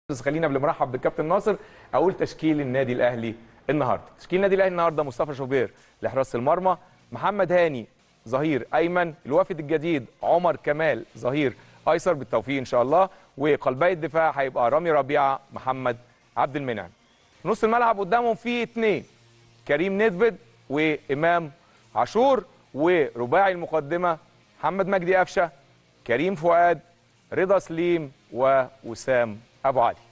بس خلينا قبل ما ارحب بالكابتن ناصر اقول تشكيل النادي الاهلي النهارده تشكيل النادي الاهلي النهارده مصطفى شوبير لحراسه المرمى محمد هاني ظهير ايمن الوافد الجديد عمر كمال ظهير ايسر بالتوفيق ان شاء الله وقلبي الدفاع هيبقى رامي ربيعه محمد عبد المنعم نص الملعب قدامهم فيه اثنين كريم ندفد وامام عاشور ورباعي المقدمه محمد مجدي قفشه كريم فؤاد رضا سليم ووسام ابو علي